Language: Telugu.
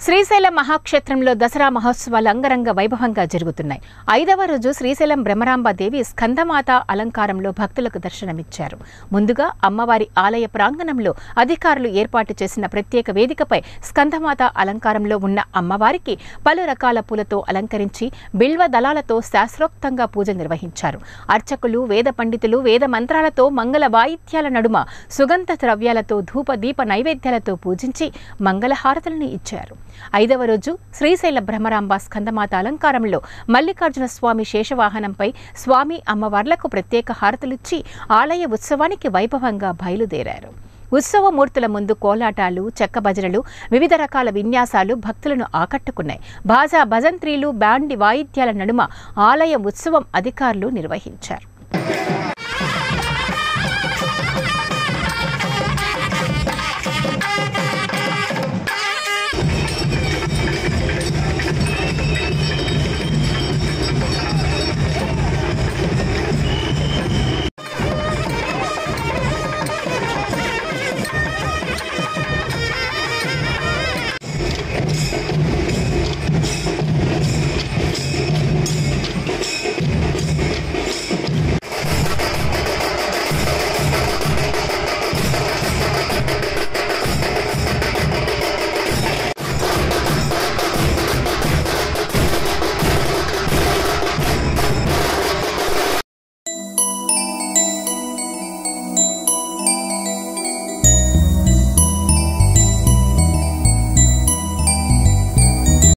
శ్రీశైలం మహాక్షేత్రంలో దసరా మహోత్సవాలు అంగరంగ వైభవంగా జరుగుతున్నాయి ఐదవ రోజు శ్రీశైలం బ్రహ్మరాంబాదేవి స్కందమాత అలంకారంలో భక్తులకు దర్శనమిచ్చారు ముందుగా అమ్మవారి ఆలయ ప్రాంగణంలో అధికారులు ఏర్పాటు చేసిన ప్రత్యేక వేదికపై స్కందమాత అలంకారంలో ఉన్న అమ్మవారికి పలు రకాల పూలతో అలంకరించి బిల్వ దళాలతో శాస్త్రోక్తంగా పూజ నిర్వహించారు అర్చకులు వేద పండితులు వేద మంత్రాలతో మంగళ వాయిద్యాల నడుమ సుగంధ ద్రవ్యాలతో ధూప దీప నైవేద్యాలతో పూజించి మంగళహారతులను ఇచ్చారు ఐదవ రోజు శ్రీశైల బ్రహ్మరాంబ స్కందమాత అలంకారంలో మల్లికార్జున స్వామి శేషవాహనంపై స్వామి అమ్మవార్లకు ప్రత్యేక హారతులిచ్చి ఆలయ ఉత్సవానికి వైభవంగా బయలుదేరారు ఉత్సవమూర్తుల ముందు కోలాటాలు చెక్క భజనలు వివిధ రకాల విన్యాసాలు భక్తులను ఆకట్టుకున్నాయి బాజా భజంత్రీలు బ్యాండి వాయిద్యాల నడుమ ఆలయ ఉత్సవం అధికారులు నిర్వహించారు